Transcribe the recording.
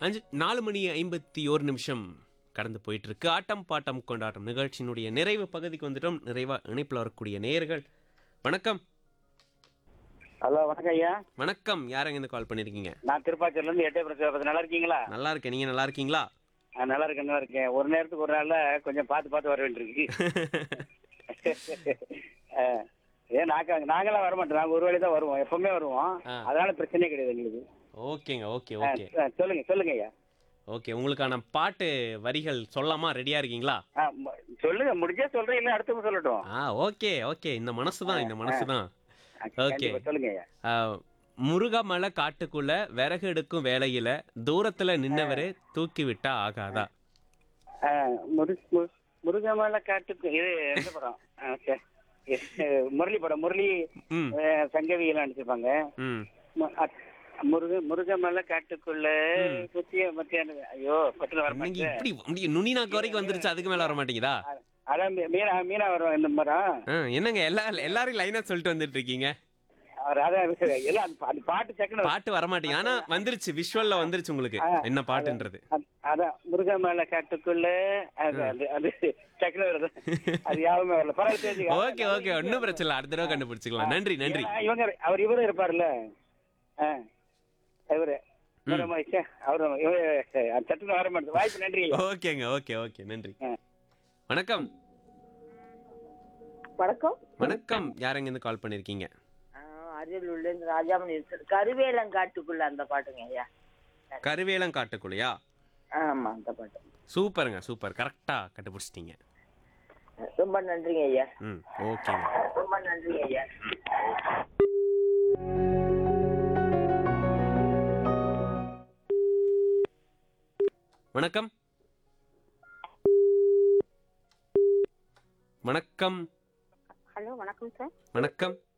அஞ்சு நாலு மணி ஐம்பத்தி ஒரு நிமிஷம் கடந்து போயிட்டு இருக்கு ஆட்டம் பாட்டம் கொண்டாட்டம் நிகழ்ச்சியினுடைய நிறைவு பகுதிக்கு வந்துட்டோம் நிறைவா இணைப்பில் வரக்கூடிய நேயர்கள் வணக்கம் ஹலோ வணக்கம் ஐயா வணக்கம் யாரங்க இருந்து கால் பண்ணிருக்கீங்க நான் திருப்பாச்சூர்ல இருந்து எட்டே பிரச்சனை நல்லா இருக்கீங்களா நல்லா இருக்கேன் நீங்க நல்லா இருக்கீங்களா ஆ, நல்லா இருக்கேன் நல்லா இருக்கேன் ஒரு நேரத்துக்கு ஒரு நாள்ல கொஞ்சம் பார்த்து பார்த்து வர வேண்டியிருக்கு ஆ, ஏன் நாங்க நாங்களாம் வர மாட்டோம் நாங்க ஒரு வேளை தான் வருவோம் எப்பவுமே வருவோம் ஆ. அதனால பிரச்சனையே கிடையாது எங்களுக்கு ஓகேங்க ஓகே ஆ, ஓகே ஆ, சொல்லுங்க சொல்லுங்க ஐயா ஓகே உங்களுக்கான பாட்டு வரிகள் சொல்லாமா ரெடியா இருக்கீங்களா ஆ, ம- சொல்லுங்க முடிஞ்சா சொல்றேன் இல்ல அடுத்தவங்க சொல்லட்டும் ஆ ஓகே ஓகே இந்த மனசு தான் இந்த மனசு தான் ஆ, ஓகே. கண்டிப்பா, சொல்லுங்க ஐயா முருகமலை காட்டுக்குள்ள விறகு எடுக்கும் வேலையில தூரத்துல நின்னவரே தூக்கி விட்டா ஆகாதா ஆ, முரு மு- முருகமலை காட்டுக்கு இது எந்த படம் ஆ, சரி. இது, முரளி படம் முரளி ம் ஆ, சங்கவி எல்லாம் நடிச்சிருப்பாங்க ம் மு- அ- முருக முருகமலை காட்டுக்குள்ள புத்திய மத்தியான ஐயோ பத்துல வர நீங்க மாட்டேன் இப்படி அப்படி நுனி நாக்கு வரைக்கும் வந்துருச்சு அதுக்கு மேல வர மாட்டேங்குதா அதான் மீ- மீனா மீனா வரும் இந்த மரம் ஆ, என்னங்க எல்லா எல்லாரும் லைனா சொல்லிட்டு வந்துட்டு இருக்கீங்க அவர் அதான் எல்லாம் அந்த பா- அந்த பாட்டு சக்கன பாட்டு வர மாட்டேங்குது ஆனா வந்துருச்சு விஷுவல்ல வந்துருச்சு உங்களுக்கு என்ன பாட்டுன்றது அதான் முருகமலை காட்டுக்குள்ள அது அது அது சக்கன வருது அது யாருமே வரல பரவாயில்ல தெரிஞ்சுக்க. ஓகே ஓகே ஒன்னும் பிரச்சனை இல்லை அடுத்த தடவை கண்டுபிடிச்சிக்கலாம் நன்றி நன்றி ஏன்னா இவங்க அவர் இவரும் இருப்பார்ல ஆ, இவரு இவரு ச்சே, அவரு இவரு சட்டுன்னு வர மாட்டேது வாய்ப்பு நன்றி ஓகேங்க ஓகே ஓகே நன்றி ஆ. வணக்கம் வணக்கம் வணக்கம் யாரங்க இருந்து கால் பண்ணிருக்கீங்க அரியலூர்ல இருந்து ராஜாமணி கருவேலங்காட்டுக்குள்ள அந்த பாட்டுங்க ஐயா கருவேலம் காட்டுக்குள்ளையா ஆமா அந்த பாட்டு சூப்பருங்க சூப்பர் கரெக்டா கண்டுபிடிச்சிட்டீங்க ரொம்ப நன்றிங்க ஐயா ம் ஓகேங்க ரொம்ப நன்றிங்க ஐயா வணக்கம் வணக்கம் ஹலோ வணக்கம் சார் வணக்கம்